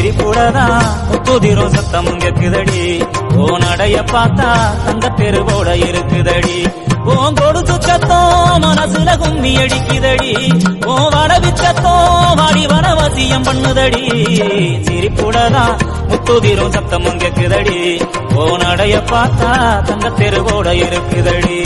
சிரிப்புடதான் முத்துதிரும் சத்தமும் கேக்குதடி ஓ நடைய பார்த்தா தங்க தெருவோட இருக்குதடி ஓன் கொடுத்து சத்தம் மனசுல கும்மி அடிக்குதடி ஓ வடவி சத்தம் வாடி வனவசியம் பண்ணுதடி சிரிப்புடதான் முத்துதிரும் சத்தமும் கேக்குதடி ஓ நடைய பார்த்தா தங்க தெருவோட இருக்குதடி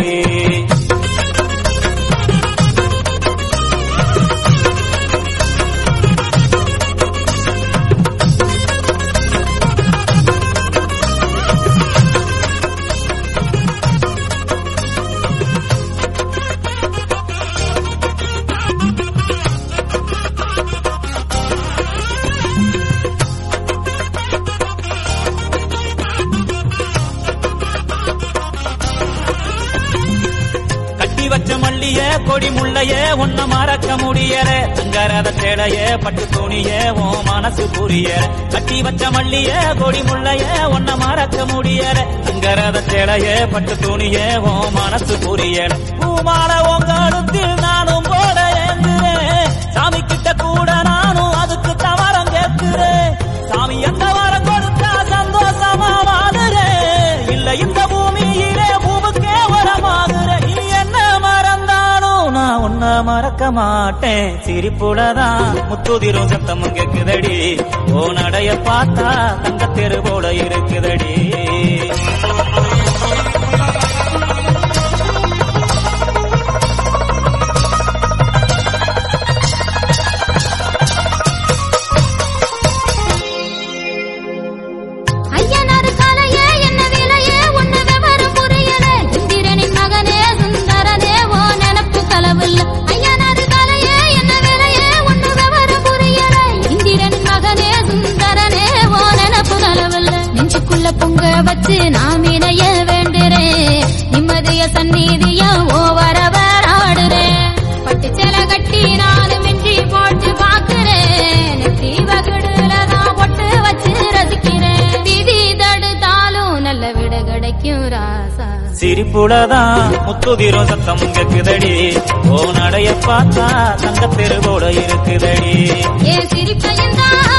கட்டி வச்ச மல்லிய கொடி முள்ளைய ஒன்ன மறக்க முடியல தங்கரத சேலைய பட்டு துணிய ஓ மனசு புரியல கட்டி வச்ச மல்லிய கொடி முள்ளைய ஒன்ன மறக்க முடியல தங்கரத சேலைய பட்டு துணிய ஓ மனசு புரியல பூமால உங்க அடுத்தில் நானும் போட ஏங்குறேன் சாமி கிட்ட கூட நானும் அதுக்கு தவறம் கேட்கிறேன் சாமி எந்த வரம் கொடுத்தா சந்தோஷமா வாடுறேன் இல்ல இந்த பூமியிலே பூவுக்கே வரமாகுற நீ என்ன மறந்தாலும் நான் உன்ன மறக்க மாட்டேன் சிரிப்புடதான் முத்துதிரும் சத்தமும் கேக்குதடி ஓ நடைய பார்த்தா தங்க தெருவோட இருக்குதடி ஐயனாரு காலையே என்ன விலையே ஒண்ணு விவரம் புரியல இந்திரனின் மகனே சுந்தரனே ஓ நினப்பு களவில்ல ஐயனாரு காலையே என்ன விலையே ஒண்ணு விவரம் புரியல இந்திரனின் மகனே சுந்தரனே ஓ நினப்பு களவில்ல நெஞ்சுக்குள்ள பொங்க வச்சு நாம் இணைய வேண்டுறேன் நிம்மதிய சந்நிதிய ஓ வரவர் ஆடுறேன் பட்டு சேல கட்டி நானும் மின்றி போட்டு பாக்குறேன் நெத்தி வகுடுல தான் பொட்டு வச்சு ரசிக்கிறேன் விதி தடுத்தாலும் நல்ல விட கிடைக்கும் ராசா சிரிப்புடதான் முத்துதிரும் சத்தமும் கேக்குதடி ஓ நடைய பார்த்தா தங்க தெருவோட இருக்குதடி ஏன் சிரிப்பையும் தான்